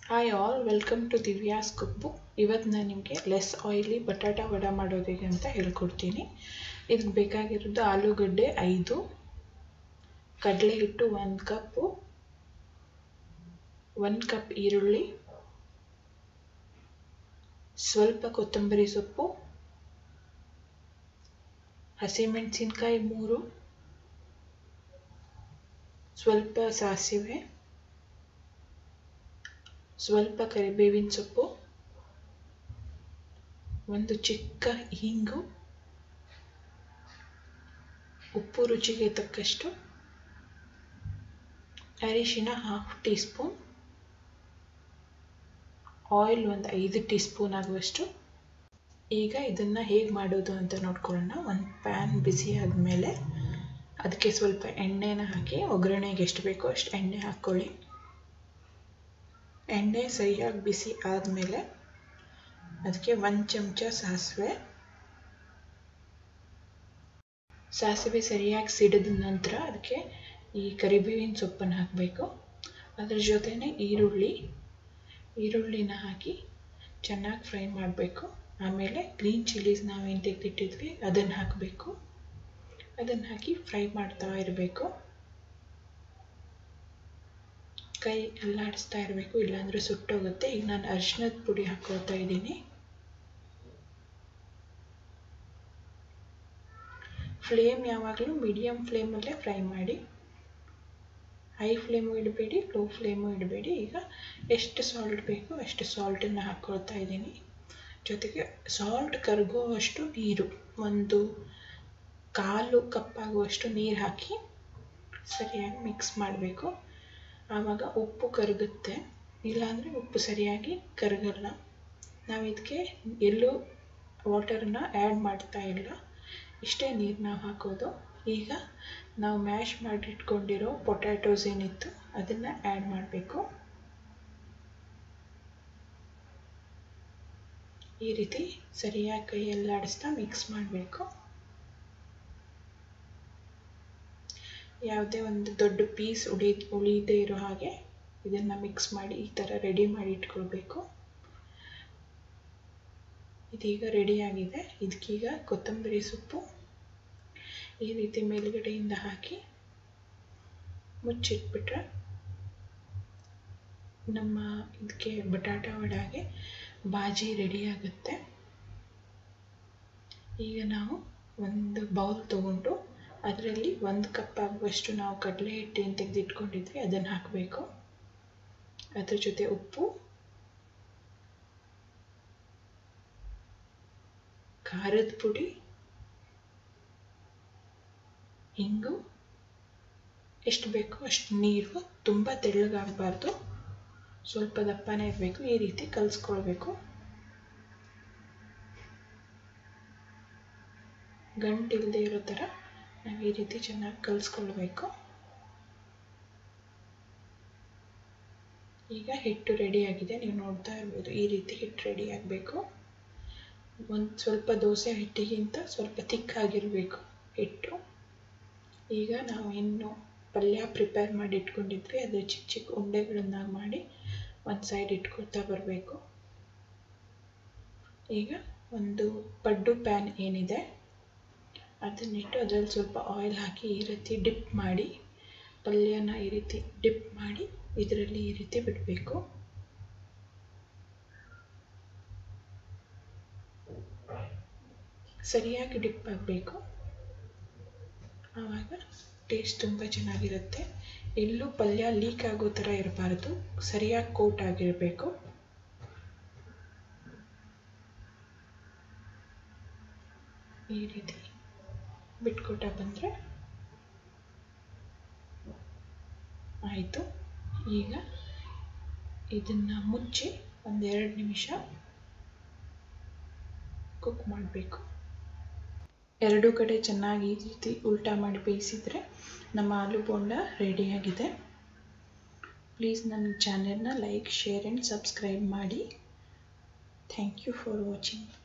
hi all welcome to Divya's cook book ಇವತ್ತು ನಾನು ನಿಮಗೆ ಲೆಸ್ ಆಯಿಲಿ ಬಟಾಟ ವಡ ಮಾಡೋದು ಹೇಗೆ ಅಂತ ಹೇಳ್ಕೊಡ್ತೀನಿ ಇದಕ್ಕೆ ಬೇಕಾಗಿರೋದು ಆಲೂಗಡ್ಡೆ ಐದು ಕಡಲೆ ಹಿಟ್ಟು ಒಂದು ಕಪ್ಪು ಒಂದು ಕಪ್ ಈರುಳ್ಳಿ ಸ್ವಲ್ಪ ಕೊತ್ತಂಬರಿ ಸೊಪ್ಪು ಹಸಿಮೆಣಸಿನ್ಕಾಯಿ ಮೂರು ಸ್ವಲ್ಪ ಸಾಸಿವೆ ಸ್ವಲ್ಪ ಕರಿಬೇವಿನ ಸೊಪ್ಪು ಒಂದು ಚಿಕ್ಕ ಹಿಂಗು ಉಪ್ಪು ರುಚಿಗೆ ತಕ್ಕಷ್ಟು ಅರಿಶಿನ ಹಾಫ್ ಟೀ ಸ್ಪೂನ್ ಆಯಿಲ್ ಒಂದು ಐದು ಟೀ ಸ್ಪೂನ್ ಆಗುವಷ್ಟು ಈಗ ಇದನ್ನು ಹೇಗೆ ಮಾಡೋದು ಅಂತ ನೋಡ್ಕೊಳ್ಳೋಣ ಒಂದು ಪ್ಯಾನ್ ಬಿಸಿ ಆದಮೇಲೆ ಅದಕ್ಕೆ ಸ್ವಲ್ಪ ಎಣ್ಣೆನ ಹಾಕಿ ಒಗ್ಗರಣೆಗೆ ಎಷ್ಟು ಬೇಕೋ ಅಷ್ಟು ಎಣ್ಣೆ ಹಾಕ್ಕೊಳ್ಳಿ ಎಣ್ಣೆ ಸರಿಯಾಗಿ ಬಿಸಿ ಆದಮೇಲೆ ಅದಕ್ಕೆ ಒಂದು ಚಮಚ ಸಾಸಿವೆ ಸಾಸಿವೆ ಸರಿಯಾಗಿ ಸಿಡಿದ ನಂತರ ಅದಕ್ಕೆ ಈ ಕರಿಬೇವಿನ ಸೊಪ್ಪನ್ನು ಹಾಕಬೇಕು ಅದ್ರ ಜೊತೆನೇ ಈರುಳ್ಳಿ ಈರುಳ್ಳಿನ ಹಾಕಿ ಚೆನ್ನಾಗಿ ಫ್ರೈ ಮಾಡಬೇಕು ಆಮೇಲೆ ಗ್ರೀನ್ ಚಿಲ್ಲೀಸ್ ನಾವೇನು ತೆಗೆದಿಟ್ಟಿದ್ವಿ ಅದನ್ನು ಹಾಕಬೇಕು ಅದನ್ನು ಹಾಕಿ ಫ್ರೈ ಮಾಡ್ತಾ ಇರಬೇಕು ಕೈ ಅಲ್ಲಾಡಿಸ್ತಾ ಇರಬೇಕು ಇಲ್ಲಾಂದರೆ ಸುಟ್ಟೋಗುತ್ತೆ ಈಗ ನಾನು ಅರಿಶಿನದ ಪುಡಿ ಹಾಕೊಳ್ತಾ ಇದ್ದೀನಿ ಫ್ಲೇಮ್ ಯಾವಾಗಲೂ ಮೀಡಿಯಮ್ ಫ್ಲೇಮಲ್ಲೇ ಫ್ರೈ ಮಾಡಿ ಹೈ ಫ್ಲೇಮು ಇಡಬೇಡಿ ಲೋ ಫ್ಲೇಮು ಇಡಬೇಡಿ ಈಗ ಎಷ್ಟು ಸಾಲ್ಟ್ ಬೇಕು ಅಷ್ಟು ಸಾಲ್ಟನ್ನು ಹಾಕ್ಕೊಳ್ತಾ ಇದ್ದೀನಿ ಜೊತೆಗೆ ಸಾಲ್ಟ್ ಕರಗುವಷ್ಟು ನೀರು ಒಂದು ಕಾಲು ಕಪ್ಪಾಗುವಷ್ಟು ನೀರು ಹಾಕಿ ಸರಿಯಾಗಿ ಮಿಕ್ಸ್ ಮಾಡಬೇಕು ಆವಾಗ ಉಪ್ಪು ಕರಗುತ್ತೆ ಇಲ್ಲಾಂದರೆ ಉಪ್ಪು ಸರಿಯಾಗಿ ಕರಗಲ್ಲ ನಾವು ಇದಕ್ಕೆ ಎಲ್ಲೂ ವಾಟರನ್ನ ಆ್ಯಡ್ ಮಾಡ್ತಾ ಇಲ್ಲ ಇಷ್ಟೇ ನೀರು ನಾವು ಹಾಕೋದು ಈಗ ನಾವು ಮ್ಯಾಶ್ ಮಾಡಿಟ್ಕೊಂಡಿರೋ ಪೊಟ್ಯಾಟೋಸ್ ಏನಿತ್ತು ಅದನ್ನು ಆ್ಯಡ್ ಮಾಡಬೇಕು ಈ ರೀತಿ ಸರಿಯಾಗಿ ಕೈಯಲ್ಲಿ ಆಡಿಸ್ತಾ ಮಿಕ್ಸ್ ಮಾಡಬೇಕು ಯಾವುದೇ ಒಂದು ದೊಡ್ಡ ಪೀಸ್ ಉಳಿ ಉಳಿದೇ ಇರೋ ಹಾಗೆ ಇದನ್ನು ಮಿಕ್ಸ್ ಮಾಡಿ ಈ ಥರ ರೆಡಿ ಮಾಡಿ ಇಟ್ಕೊಳ್ಬೇಕು ಇದೀಗ ರೆಡಿಯಾಗಿದೆ ಇದಕ್ಕೀಗ ಕೊತ್ತಂಬರಿ ಸೊಪ್ಪು ಈ ರೀತಿ ಮೇಲುಗಡೆಯಿಂದ ಹಾಕಿ ಮುಚ್ಚಿಟ್ಬಿಟ್ರೆ ನಮ್ಮ ಇದಕ್ಕೆ ಬಟಾಟ ವಡಾಗೆ ಬಾಜಿ ರೆಡಿಯಾಗುತ್ತೆ ಈಗ ನಾವು ಒಂದು ಬೌಲ್ ತಗೊಂಡು ಅದರಲ್ಲಿ ಒಂದು ಕಪ್ ಆಗುವಷ್ಟು ನಾವು ಕಡಲೆ ಹಿಟ್ಟೇನು ತೆಗೆದಿಟ್ಕೊಂಡಿದ್ವಿ ಅದನ್ನು ಹಾಕಬೇಕು ಅದ್ರ ಜೊತೆ ಉಪ್ಪು ಖಾರದ ಪುಡಿ ಹಿಂಗು ಎಷ್ಟು ಬೇಕೋ ಅಷ್ಟು ನೀರು ತುಂಬ ತೆಳ್ಳಗಾಗಬಾರ್ದು ಸ್ವಲ್ಪ ದಪ್ಪನೇ ಇರಬೇಕು ಈ ರೀತಿ ಕಲಿಸ್ಕೊಳ್ಬೇಕು ಗಂಟಿಲ್ಲದೆ ಇರೋ ಥರ ನಾವು ಈ ರೀತಿ ಚೆನ್ನಾಗಿ ಕಲಿಸ್ಕೊಳ್ಬೇಕು ಈಗ ಹಿಟ್ಟು ರೆಡಿಯಾಗಿದೆ ನೀವು ನೋಡ್ತಾ ಇರ್ಬೋದು ಈ ರೀತಿ ಹಿಟ್ಟು ರೆಡಿ ಆಗಬೇಕು ಒಂದು ಸ್ವಲ್ಪ ದೋಸೆ ಹಿಟ್ಟಿಗಿಂತ ಸ್ವಲ್ಪ ತಿಕ್ಕಾಗಿರಬೇಕು ಹಿಟ್ಟು ಈಗ ನಾವು ಇನ್ನು ಪಲ್ಯ ಪ್ರಿಪೇರ್ ಮಾಡಿ ಇಟ್ಕೊಂಡಿದ್ವಿ ಅದು ಚಿಕ್ಕ ಚಿಕ್ಕ ಉಂಡೆಗಳನ್ನಾಗಿ ಮಾಡಿ ಒಂದು ಸೈಡ್ ಇಟ್ಕೊಳ್ತಾ ಬರಬೇಕು ಈಗ ಒಂದು ಪಡ್ಡು ಪ್ಯಾನ್ ಏನಿದೆ ಅದನ್ನಿಟ್ಟು ಅದರಲ್ಲಿ ಸ್ವಲ್ಪ ಆಯಿಲ್ ಹಾಕಿ ಈ ರೀತಿ ಡಿಪ್ ಮಾಡಿ ಪಲ್ಯನ ಈ ರೀತಿ ಡಿಪ್ ಮಾಡಿ ಇದರಲ್ಲಿ ಈ ರೀತಿ ಬಿಡಬೇಕು ಸರಿಯಾಗಿ ಡಿಪ್ ಆಗಬೇಕು ಆವಾಗ ಟೇಸ್ಟ್ ತುಂಬ ಚೆನ್ನಾಗಿರುತ್ತೆ ಎಲ್ಲೂ ಪಲ್ಯ ಲೀಕ್ ಆಗೋ ಥರ ಇರಬಾರ್ದು ಸರಿಯಾಗಿ ಕೋಟ್ ಆಗಿರಬೇಕು ಈ ರೀತಿ ಬಿಟ್ಕೊಟ್ಟ ಬಂದರೆ ಆಯಿತು ಈಗ ಇದನ್ನು ಮುಚ್ಚಿ ಒಂದೆರಡು ನಿಮಿಷ ಕುಕ್ ಮಾಡಬೇಕು ಎರಡೂ ಕಡೆ ಚೆನ್ನಾಗಿ ಈ ರೀತಿ ಉಲ್ಟಾ ಮಾಡಿ ಬೇಯಿಸಿದರೆ ನಮ್ಮ ಆಲೂ ಬೋಂಡ ರೆಡಿಯಾಗಿದೆ ಪ್ಲೀಸ್ ನನ್ನ ಚಾನೆಲ್ನ ಲೈಕ್ ಶೇರ್ ಆ್ಯಂಡ್ ಸಬ್ಸ್ಕ್ರೈಬ್ ಮಾಡಿ ಥ್ಯಾಂಕ್ ಯು ಫಾರ್ ವಾಚಿಂಗ್